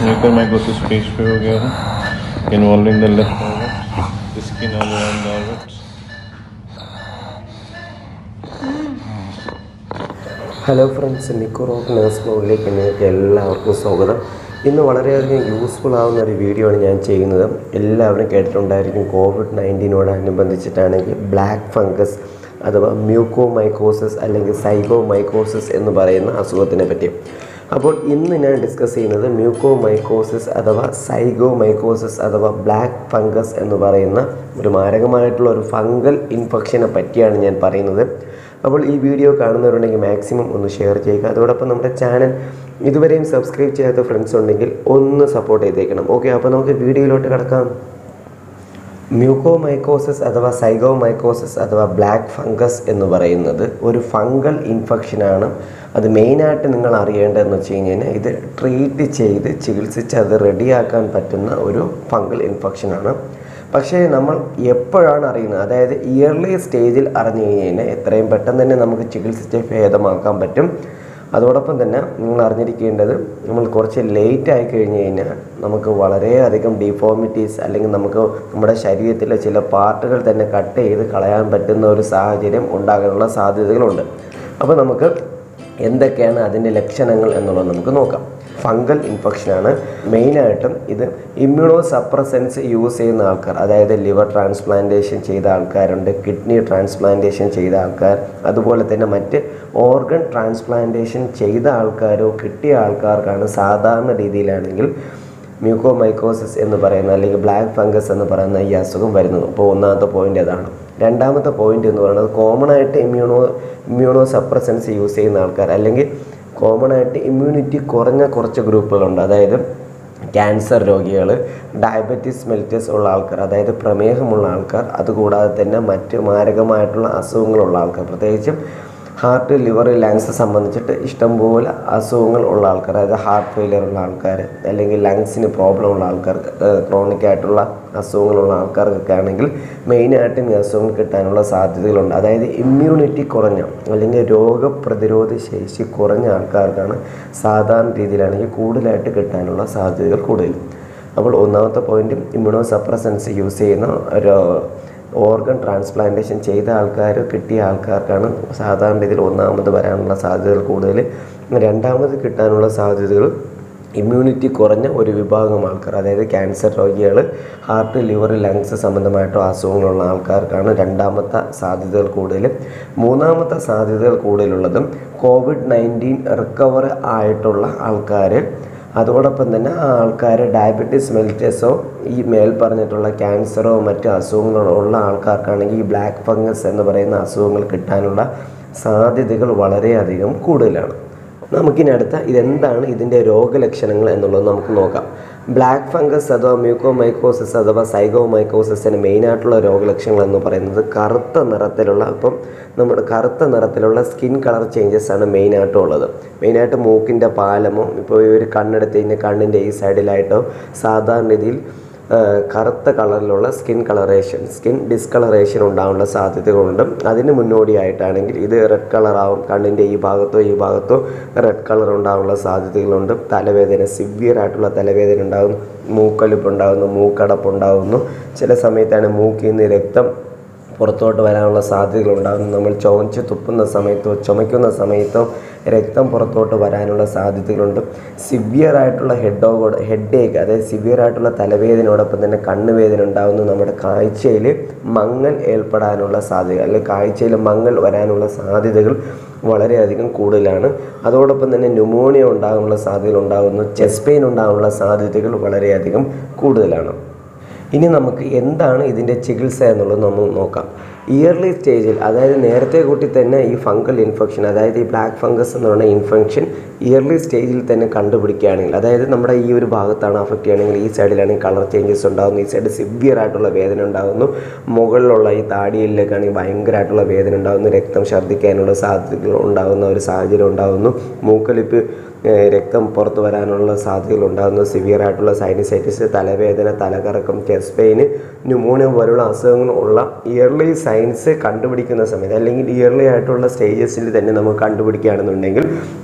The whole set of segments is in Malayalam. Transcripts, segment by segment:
म्यूकोरमाइकोसिस फेस पे हो गया है involving the left orbit skin all around the orbits hello friends നിക്കോ റോക്ക് നേഴ്സ് ബ്ലോഗിലേക്ക് നിങ്ങൾക്ക് എല്ലാവർക്കും സ്വാഗതം ഇന്ന് വളരെയധികം യൂസ്ഫുൾ ആവുന്ന ഒരു വീഡിയോ ആണ് ഞാൻ ചെയ്യുന്നത് എല്ലാവരും കേട്ടിട്ടുണ്ടായിരിക്കും കോവിഡ് നയൻറ്റീനോടനുബന്ധിച്ചിട്ടാണെങ്കിൽ ബ്ലാക്ക് ഫംഗസ് അഥവാ മ്യൂക്കോ മൈക്കോസിസ് അല്ലെങ്കിൽ സൈഗോ മൈക്കോസിസ് എന്ന് പറയുന്ന അസുഖത്തിനെ പറ്റി അപ്പോൾ ഇന്ന് ഞാൻ ഡിസ്കസ് ചെയ്യുന്നത് മ്യൂക്കോ മൈക്കോസിസ് അഥവാ സൈഗോ മൈക്കോസിസ് അഥവാ ബ്ലാക്ക് ഫംഗസ് എന്ന് പറയുന്ന ഒരു മാരകമായിട്ടുള്ള ഒരു ഫംഗൽ ഇൻഫെക്ഷനെ പറ്റിയാണ് ഞാൻ പറയുന്നത് അപ്പോൾ ഈ വീഡിയോ കാണുന്നവരുണ്ടെങ്കിൽ മാക്സിമം ഒന്ന് ഷെയർ ചെയ്യുക അതോടൊപ്പം നമ്മുടെ ചാനൽ ഇതുവരെയും സബ്സ്ക്രൈബ് ചെയ്യാത്ത ഫ്രണ്ട്സ് ഉണ്ടെങ്കിൽ ഒന്ന് സപ്പോർട്ട് ചെയ്തേക്കണം ഓക്കെ അപ്പോൾ നമുക്ക് വീഡിയോയിലോട്ട് കിടക്കാം മ്യൂക്കോമൈക്കോസിസ് അഥവാ സൈഗോമൈക്കോസിസ് അഥവാ ബ്ലാക്ക് ഫംഗസ് എന്ന് പറയുന്നത് ഒരു ഫംഗൽ ഇൻഫെക്ഷനാണ് അത് മെയിനായിട്ട് നിങ്ങൾ അറിയേണ്ടതെന്ന് വെച്ച് കഴിഞ്ഞാൽ ഇത് ട്രീറ്റ് ചെയ്ത് ചികിത്സിച്ച് അത് റെഡിയാക്കാൻ പറ്റുന്ന ഒരു ഫംഗൽ ഇൻഫെക്ഷനാണ് പക്ഷേ നമ്മൾ എപ്പോഴാണ് അറിയുന്നത് അതായത് ഇയർലി സ്റ്റേജിൽ അറിഞ്ഞു കഴിഞ്ഞാൽ എത്രയും പെട്ടെന്ന് തന്നെ നമുക്ക് ചികിത്സിച്ച് ഭേദമാക്കാൻ പറ്റും അതോടൊപ്പം തന്നെ നിങ്ങൾ അറിഞ്ഞിരിക്കേണ്ടത് നമ്മൾ കുറച്ച് ലേറ്റ് ആയി കഴിഞ്ഞ് കഴിഞ്ഞാൽ നമുക്ക് വളരെയധികം ഡിഫോമിറ്റീസ് അല്ലെങ്കിൽ നമുക്ക് നമ്മുടെ ശരീരത്തിലെ ചില പാർട്ടുകൾ തന്നെ കട്ട് ചെയ്ത് കളയാൻ പറ്റുന്ന ഒരു സാഹചര്യം ഉണ്ടാകാനുള്ള സാധ്യതകളുണ്ട് അപ്പോൾ നമുക്ക് എന്തൊക്കെയാണ് അതിൻ്റെ ലക്ഷണങ്ങൾ എന്നുള്ളത് നമുക്ക് നോക്കാം ഫംഗൽ ഇൻഫെക്ഷനാണ് മെയിനായിട്ടും ഇത് ഇമ്മ്യൂണോ സപ്രസൻസ് യൂസ് ചെയ്യുന്ന ആൾക്കാർ അതായത് ലിവർ ട്രാൻസ്പ്ലാന്റേഷൻ ചെയ്ത ആൾക്കാരുണ്ട് കിഡ്നി ട്രാൻസ്പ്ലാന്റേഷൻ ചെയ്ത ആൾക്കാർ അതുപോലെ തന്നെ മറ്റ് ഓർഗൻ ട്രാൻസ്പ്ലാന്റേഷൻ ചെയ്ത ആൾക്കാരോ കിട്ടിയ ആൾക്കാർക്കാണ് സാധാരണ രീതിയിലാണെങ്കിൽ മ്യൂക്കോമൈക്കോസിസ് എന്ന് പറയുന്ന അല്ലെങ്കിൽ ബ്ലാക്ക് ഫംഗസ് എന്ന് പറയുന്ന ഈ അസുഖം വരുന്നത് അപ്പോൾ ഒന്നാമത്തെ പോയിന്റ് അതാണ് രണ്ടാമത്തെ പോയിന്റ് എന്ന് പറയുന്നത് കോമൺ ആയിട്ട് ഇമ്മ്യൂണോ ഇമ്മ്യൂണോ സപ്രസൻസ് യൂസ് ചെയ്യുന്ന ആൾക്കാർ അല്ലെങ്കിൽ കോമൺ ആയിട്ട് ഇമ്മ്യൂണിറ്റി കുറഞ്ഞ കുറച്ച് ഗ്രൂപ്പുകളുണ്ട് അതായത് ക്യാൻസർ രോഗികൾ ഡയബറ്റീസ് മെലിറ്റസ് ഉള്ള ആൾക്കാർ അതായത് പ്രമേഹമുള്ള ആൾക്കാർ അതുകൂടാതെ തന്നെ മറ്റ് മാരകമായിട്ടുള്ള അസുഖങ്ങളുള്ള ആൾക്കാർ പ്രത്യേകിച്ചും ഹാർട്ട് ലിവർ ലങ്സ് സംബന്ധിച്ചിട്ട് ഇഷ്ടംപോലെ അസുഖങ്ങൾ ഉള്ള ആൾക്കാർ അതായത് ഹാർട്ട് ഫെയിലിയർ ഉള്ള ആൾക്കാർ അല്ലെങ്കിൽ ലങ്സിന് പ്രോബ്ലം ഉള്ള ആൾക്കാർ ക്രോണിക് ആയിട്ടുള്ള അസുഖങ്ങളുള്ള ആൾക്കാർക്കൊക്കെ ആണെങ്കിൽ മെയിനായിട്ടും ഈ അസുഖങ്ങൾ കിട്ടാനുള്ള സാധ്യതകളുണ്ട് അതായത് ഇമ്മ്യൂണിറ്റി കുറഞ്ഞ അല്ലെങ്കിൽ രോഗപ്രതിരോധ ശേഷി കുറഞ്ഞ ആൾക്കാർക്കാണ് സാധാരണ രീതിയിലാണെങ്കിൽ കൂടുതലായിട്ട് കിട്ടാനുള്ള സാധ്യതകൾ കൂടുതൽ അപ്പോൾ ഒന്നാമത്തെ പോയിന്റ് ഇമ്മ്യൂണോ സപ്രസൻസ് യൂസ് ചെയ്യുന്ന ഒരു ഓർഗൻ ട്രാൻസ്പ്ലാന്റേഷൻ ചെയ്ത ആൾക്കാർ കിട്ടിയ ആൾക്കാർക്കാണ് സാധാരണ രീതിയിൽ ഒന്നാമത് വരാനുള്ള സാധ്യതകൾ കൂടുതൽ രണ്ടാമത് കിട്ടാനുള്ള സാധ്യതകൾ ഇമ്മ്യൂണിറ്റി കുറഞ്ഞ ഒരു വിഭാഗം ആൾക്കാർ അതായത് ക്യാൻസർ രോഗികൾ ഹാർട്ട് ലിവർ ലങ്സ് സംബന്ധമായിട്ടോ അസുഖങ്ങളുള്ള ആൾക്കാർക്കാണ് രണ്ടാമത്തെ സാധ്യതകൾ കൂടുതൽ മൂന്നാമത്തെ സാധ്യതകൾ കൂടുതലുള്ളതും കോവിഡ് നയൻറ്റീൻ റിക്കവർ ആയിട്ടുള്ള ആൾക്കാർ അതോടൊപ്പം തന്നെ ആ ആൾക്കാർ ഡയബറ്റീസ് മെലിറ്റസോ ഈ മേൽ പറഞ്ഞിട്ടുള്ള ക്യാൻസറോ മറ്റു അസുഖങ്ങളോ ഉള്ള ആൾക്കാർക്കാണെങ്കിൽ ഈ ബ്ലാക്ക് ഫംഗസ് എന്ന് പറയുന്ന അസുഖങ്ങൾ കിട്ടാനുള്ള സാധ്യതകൾ വളരെയധികം കൂടുതലാണ് നമുക്കിനി അടുത്ത ഇതെന്താണ് ഇതിൻ്റെ രോഗലക്ഷണങ്ങൾ എന്നുള്ളത് നമുക്ക് നോക്കാം ബ്ലാക്ക് ഫംഗസ് അഥവാ മ്യൂക്കോമൈക്കോസിസ് അഥവാ സൈഗോമൈക്കോസിസിന് മെയിനായിട്ടുള്ള രോഗലക്ഷണങ്ങൾ എന്ന് പറയുന്നത് കറുത്ത നിറത്തിലുള്ള ഇപ്പം നമ്മുടെ കറുത്ത നിറത്തിലുള്ള സ്കിൻ കളർ ചേഞ്ചസ് ആണ് മെയിനായിട്ടും ഉള്ളത് മെയിനായിട്ട് മൂക്കിൻ്റെ പാലമോ ഇപ്പോൾ ഈ ഒരു കണ്ണെടുത്ത് കഴിഞ്ഞാൽ കണ്ണിൻ്റെ ഈ സൈഡിലായിട്ടോ സാധാരണ രീതിയിൽ കറുത്ത കളറിലുള്ള സ്കിൻ കളറേഷൻ സ്കിൻ ഡിസ്കളറേഷൻ ഉണ്ടാകാനുള്ള സാധ്യതകളുണ്ട് അതിന് മുന്നോടിയായിട്ടാണെങ്കിൽ ഇത് റെഡ് കളറാവും കണ്ണിൻ്റെ ഈ ഭാഗത്തോ ഈ ഭാഗത്തോ റെഡ് കളർ ഉണ്ടാകാനുള്ള സാധ്യതകളുണ്ട് തലവേദന സിവിയർ ആയിട്ടുള്ള തലവേദന ഉണ്ടാകുന്നു മൂക്കൊലിപ്പ് ഉണ്ടാകുന്നു മൂക്കടപ്പ് ഉണ്ടാകുന്നു ചില സമയത്താണ് മൂക്കിൽ നിന്ന് രക്തം പുറത്തോട്ട് വരാനുള്ള സാധ്യതകളുണ്ടാകുന്നു നമ്മൾ ചുവച്ച് തുപ്പുന്ന സമയത്തോ ചുമയ്ക്കുന്ന സമയത്തോ രക്തം പുറത്തോട്ട് വരാനുള്ള സാധ്യതകളുണ്ട് സിവിയർ ആയിട്ടുള്ള ഹെഡോ ഹെഡ് ഏക്ക് അതായത് സിവിയർ ആയിട്ടുള്ള തലവേദനയോടൊപ്പം തന്നെ കണ്ണുവേദന ഉണ്ടാകുന്നു നമ്മുടെ കാഴ്ചയിൽ മങ്ങൽ ഏർപ്പെടാനുള്ള സാധ്യത അല്ലെങ്കിൽ കാഴ്ചയിൽ മങ്ങൽ വരാനുള്ള സാധ്യതകൾ വളരെയധികം കൂടുതലാണ് അതോടൊപ്പം തന്നെ ന്യൂമോണിയ ഉണ്ടാകാനുള്ള സാധ്യതകൾ ഉണ്ടാകുന്നു ചെസ്റ്റ് പെയിൻ ഉണ്ടാകാനുള്ള സാധ്യതകൾ വളരെയധികം കൂടുതലാണ് ഇനി നമുക്ക് എന്താണ് ഇതിൻ്റെ ചികിത്സ എന്നുള്ളത് നമ്മൾ നോക്കാം ഇയർലി സ്റ്റേജിൽ അതായത് നേരത്തെ കൂട്ടി തന്നെ ഈ ഫംഗൽ ഇൻഫെക്ഷൻ അതായത് ഈ ബ്ലാക്ക് ഫംഗസ് എന്ന് പറയുന്ന ഇൻഫെക്ഷൻ ഇയർലി സ്റ്റേജിൽ തന്നെ കണ്ടുപിടിക്കുകയാണെങ്കിൽ അതായത് നമ്മുടെ ഈ ഒരു ഭാഗത്താണ് അഫക്റ്റ് ചെയ്യുകയാണെങ്കിൽ ഈ സൈഡിലാണെങ്കിൽ കളർ ചേഞ്ചസ് ഉണ്ടാകുന്നു ഈ സൈഡ് സിവിയർ ആയിട്ടുള്ള വേദന ഉണ്ടാകുന്നു മുകളിലുള്ള ഈ താടിയിലേക്കാണെങ്കിൽ ഭയങ്കരമായിട്ടുള്ള വേദന ഉണ്ടാകുന്നു രക്തം ഛർദ്ദിക്കാനുള്ള സാധ്യതകൾ ഉണ്ടാകുന്ന ഒരു സാഹചര്യം ഉണ്ടാകുന്നു മൂക്കലിപ്പ് രക്തം പുറത്തു വരാനുള്ള സാധ്യതകൾ ഉണ്ടാകുന്നു സിവിയർ ആയിട്ടുള്ള സൈനസൈറ്റിസ് തലവേദന തലകറക്കം ചെസ്റ്റ് പെയിന് ന്യൂമോണിയ പോലുള്ള അസുഖങ്ങൾ ഉള്ള ഇയർലി സയൻസ് കണ്ടുപിടിക്കുന്ന സമയത്ത് അല്ലെങ്കിൽ ഇയർലി ആയിട്ടുള്ള സ്റ്റേജസിൽ തന്നെ നമുക്ക് കണ്ടുപിടിക്കുകയാണെന്നുണ്ടെങ്കിൽ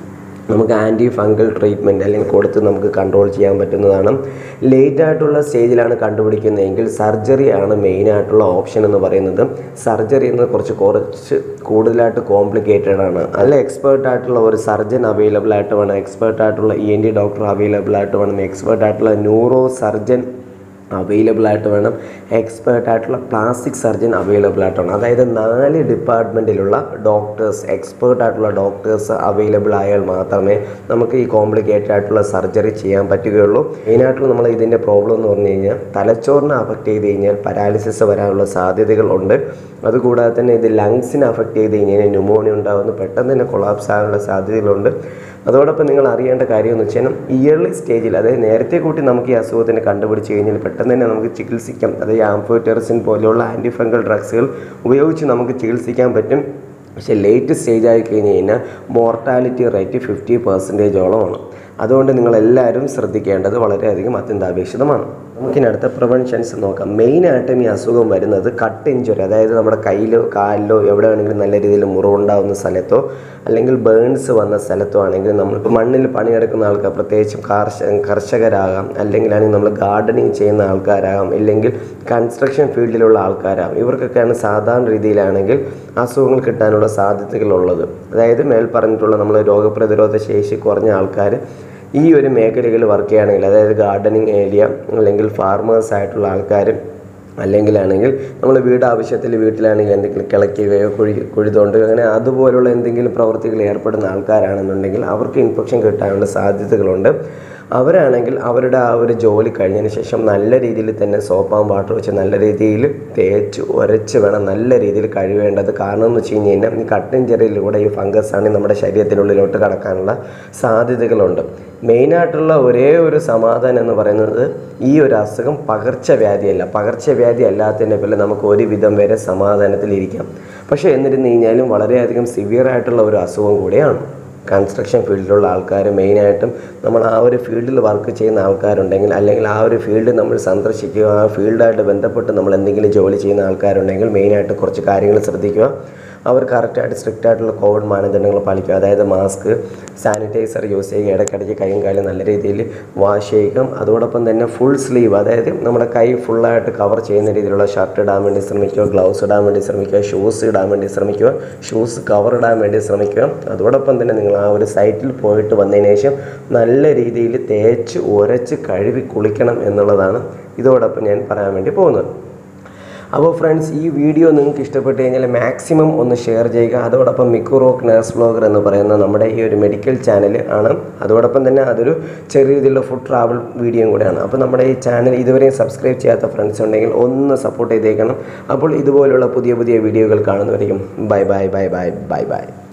നമുക്ക് ആൻറ്റി ഫംഗൽ ട്രീറ്റ്മെൻറ്റ് അല്ലെങ്കിൽ കൊടുത്ത് നമുക്ക് കൺട്രോൾ ചെയ്യാൻ പറ്റുന്നതാണ് ലേറ്റ് ആയിട്ടുള്ള സ്റ്റേജിലാണ് കണ്ടുപിടിക്കുന്നതെങ്കിൽ സർജറി ആണ് മെയിനായിട്ടുള്ള ഓപ്ഷൻ എന്ന് പറയുന്നത് സർജറി എന്ന് കുറച്ച് കുറച്ച് കൂടുതലായിട്ട് കോംപ്ലിക്കേറ്റഡ് ആണ് അല്ല എക്സ്പേർട്ട് ആയിട്ടുള്ള ഒരു സർജൻ അവൈലബിൾ ആയിട്ട് വേണം എക്സ്പേർട്ട് ആയിട്ടുള്ള E N T doctor available ആയിട്ട് വേണം എക്സ്പേർട്ട് ആയിട്ടുള്ള ന്യൂറോ സർജൻ അവൈലബിൾ ആയിട്ട് വേണം എക്സ്പേർട്ട് ആയിട്ടുള്ള പ്ലാസ്റ്റിക് സർജൻ അവൈലബിൾ ആയിട്ട് വേണം അതായത് നാല് ഡിപ്പാർട്ട്മെൻറ്റിലുള്ള ഡോക്ടേഴ്സ് എക്സ്പേർട്ട് ആയിട്ടുള്ള ഡോക്ടേഴ്സ് അവൈലബിൾ ആയാൽ മാത്രമേ നമുക്ക് ഈ കോംപ്ലിക്കേറ്റഡ് ആയിട്ടുള്ള സർജറി ചെയ്യാൻ പറ്റുകയുള്ളൂ മെയിനായിട്ടുള്ള നമ്മൾ ഇതിൻ്റെ പ്രോബ്ലം എന്ന് പറഞ്ഞു കഴിഞ്ഞാൽ തലച്ചോറിനെ അഫക്റ്റ് ചെയ്ത് കഴിഞ്ഞാൽ പാരാലിസിസ് വരാനുള്ള സാധ്യതകളുണ്ട് അതുകൂടാതെ തന്നെ ഇത് ലങ്സിനെ അഫക്റ്റ് ചെയ്ത് കഴിഞ്ഞാൽ ന്യൂമോണിയ ഉണ്ടാകുന്നു പെട്ടെന്ന് തന്നെ കൊളാപ്സ് ആകാനുള്ള സാധ്യതകളുണ്ട് അതോടൊപ്പം നിങ്ങൾ അറിയേണ്ട കാര്യം എന്ന് വെച്ചാൽ ഇയർലി സ്റ്റേജിൽ അതായത് നേരത്തെ കൂട്ടി നമുക്ക് ഈ അസുഖത്തിന് കണ്ടുപിടിച്ച് കഴിഞ്ഞാൽ പെട്ടെന്ന് തന്നെ നമുക്ക് ചികിത്സിക്കാം അതായത് ആംഫോറ്റെറസിൻ പോലെയുള്ള ആൻറ്റി ഫംഗൽ ഡ്രഗ്സുകൾ ഉപയോഗിച്ച് നമുക്ക് ചികിത്സിക്കാൻ പറ്റും പക്ഷേ ലേറ്റ് സ്റ്റേജ് ആയി കഴിഞ്ഞ് കഴിഞ്ഞാൽ മോർട്ടാലിറ്റി റേറ്റ് ഫിഫ്റ്റി പെർസെൻറ്റേജോളമാണ് അതുകൊണ്ട് നിങ്ങളെല്ലാവരും ശ്രദ്ധിക്കേണ്ടത് വളരെയധികം അത്യന്താപേക്ഷിതമാണ് നമുക്കിനി അടുത്ത പ്രിവെൻഷൻസ് നോക്കാം മെയിനായിട്ടും ഈ അസുഖം വരുന്നത് കട്ട് ഇഞ്ചുറി അതായത് നമ്മുടെ കയ്യിലോ കാലിലോ എവിടെ വേണമെങ്കിലും നല്ല രീതിയിൽ മുറിവുണ്ടാകുന്ന സ്ഥലത്തോ അല്ലെങ്കിൽ ബേൺസ് വന്ന സ്ഥലത്തോ ആണെങ്കിൽ നമ്മളിപ്പോൾ മണ്ണിൽ പണിയെടുക്കുന്ന ആൾക്കാർ പ്രത്യേകിച്ചും കാർഷ കർഷകരാകാം അല്ലെങ്കിലാണെങ്കിൽ നമ്മൾ ഗാർഡനിങ് ചെയ്യുന്ന ആൾക്കാരാകാം ഇല്ലെങ്കിൽ കൺസ്ട്രക്ഷൻ ഫീൽഡിലുള്ള ആൾക്കാരാകാം ഇവർക്കൊക്കെയാണ് സാധാരണ രീതിയിലാണെങ്കിൽ അസുഖങ്ങൾ കിട്ടാനുള്ള സാധ്യതകളുള്ളത് അതായത് മേൽ പറഞ്ഞിട്ടുള്ള നമ്മൾ രോഗപ്രതിരോധ ശേഷി കുറഞ്ഞ ആൾക്കാർ ഈ ഒരു മേഖലയിൽ വർക്ക് ചെയ്യുകയാണെങ്കിൽ അതായത് ഗാർഡനിങ് ഏരിയ അല്ലെങ്കിൽ ഫാർമേഴ്സ് ആയിട്ടുള്ള ആൾക്കാർ അല്ലെങ്കിലാണെങ്കിൽ നമ്മൾ വീട് ആവശ്യത്തിൽ വീട്ടിലാണെങ്കിൽ എന്തെങ്കിലും കിളയ്ക്കുകയോ കുഴി കുഴി തോണ്ടുകയോ അങ്ങനെ അതുപോലുള്ള എന്തെങ്കിലും പ്രവൃത്തികൾ ഏർപ്പെടുന്ന ആൾക്കാരാണെന്നുണ്ടെങ്കിൽ അവർക്ക് ഇൻഫെക്ഷൻ കിട്ടാനുള്ള സാധ്യതകളുണ്ട് അവരാണെങ്കിൽ അവരുടെ ആ ഒരു ജോലി കഴിഞ്ഞതിന് ശേഷം നല്ല രീതിയിൽ തന്നെ സോപ്പ് ആൻഡ് വാട്ടർ വെച്ച് നല്ല രീതിയിൽ തേച്ച് ഉരച്ച് വേണം നല്ല രീതിയിൽ കഴുകേണ്ടത് കാരണം എന്ന് വെച്ച് കഴിഞ്ഞ് കഴിഞ്ഞാൽ ഈ കട്ടിൻ ചെറിയിലൂടെ ഈ ഫംഗസ് ആണ് നമ്മുടെ ശരീരത്തിനുള്ളിലോട്ട് കടക്കാനുള്ള സാധ്യതകളുണ്ട് മെയിനായിട്ടുള്ള ഒരേ ഒരു സമാധാനം എന്ന് പറയുന്നത് ഈ ഒരു അസുഖം പകർച്ചവ്യാധിയല്ല പകർച്ചവ്യാധി അല്ലാത്തതിനെ പോലെ നമുക്ക് ഒരുവിധം വരെ സമാധാനത്തിലിരിക്കാം പക്ഷേ എന്നിരുന്നു കഴിഞ്ഞാലും വളരെയധികം സിവിയർ ആയിട്ടുള്ള ഒരു അസുഖം കൂടിയാണ് കൺസ്ട്രക്ഷൻ ഫീൽഡിലുള്ള ആൾക്കാർ മെയിനായിട്ടും നമ്മൾ ആ ഒരു ഫീൽഡിൽ വർക്ക് ചെയ്യുന്ന ആൾക്കാരുണ്ടെങ്കിൽ അല്ലെങ്കിൽ ആ ഒരു ഫീൽഡ് നമ്മൾ സന്ദർശിക്കുക ആ ഫീൽഡായിട്ട് ബന്ധപ്പെട്ട് നമ്മൾ എന്തെങ്കിലും ജോലി ചെയ്യുന്ന ആൾക്കാരുണ്ടെങ്കിൽ മെയിനായിട്ട് കുറച്ച് കാര്യങ്ങൾ ശ്രദ്ധിക്കുക അവർ കറക്റ്റായിട്ട് സ്ട്രിക്റ്റ് ആയിട്ടുള്ള കോവിഡ് മാനദണ്ഡങ്ങൾ പാലിക്കുക അതായത് മാസ്ക് സാനിറ്റൈസർ യൂസ് ചെയ്യുക ഇടയ്ക്കിടയ്ക്ക് കൈയും കാലും നല്ല രീതിയിൽ വാഷ് ചെയ്യുക അതോടൊപ്പം തന്നെ ഫുൾ സ്ലീവ് അതായത് നമ്മുടെ കൈ ഫുള്ളായിട്ട് കവർ ചെയ്യുന്ന രീതിയിലുള്ള ഷർട്ട് ഇടാൻ വേണ്ടി ശ്രമിക്കുക ഗ്ലൗസ് ഇടാൻ വേണ്ടി ശ്രമിക്കുക ഷൂസ് ഇടാൻ വേണ്ടി ശ്രമിക്കുക ഷൂസ് കവർ ഇടാൻ വേണ്ടി ശ്രമിക്കുക അതോടൊപ്പം തന്നെ നിങ്ങൾ ആ ഒരു സൈറ്റിൽ പോയിട്ട് വന്നതിന് ശേഷം നല്ല രീതിയിൽ തേച്ച് ഉരച്ച് കഴുകി കുളിക്കണം എന്നുള്ളതാണ് ഇതോടൊപ്പം ഞാൻ പറയാൻ വേണ്ടി പോകുന്നത് അപ്പോൾ ഫ്രണ്ട്സ് ഈ വീഡിയോ നിങ്ങൾക്ക് ഇഷ്ടപ്പെട്ട് കഴിഞ്ഞാൽ മാക്സിമം ഒന്ന് ഷെയർ ചെയ്യുക അതോടൊപ്പം മിക്കുറോക്ക് നേഴ്സ് വ്ലോഗർ എന്ന് പറയുന്ന നമ്മുടെ ഈ ഒരു മെഡിക്കൽ ചാനൽ ആണ് അതോടൊപ്പം തന്നെ അതൊരു ചെറിയ രീതിയിലുള്ള ഫുഡ് ട്രാവൽ വീഡിയോയും കൂടെയാണ് അപ്പോൾ നമ്മുടെ ഈ ചാനൽ ഇതുവരെയും സബ്സ്ക്രൈബ് ചെയ്യാത്ത ഫ്രണ്ട്സ് ഉണ്ടെങ്കിൽ ഒന്ന് സപ്പോർട്ട് ചെയ്തേക്കണം അപ്പോൾ ഇതുപോലുള്ള പുതിയ പുതിയ വീഡിയോകൾ കാണുന്നവരേക്കും bye bye bye bye bye by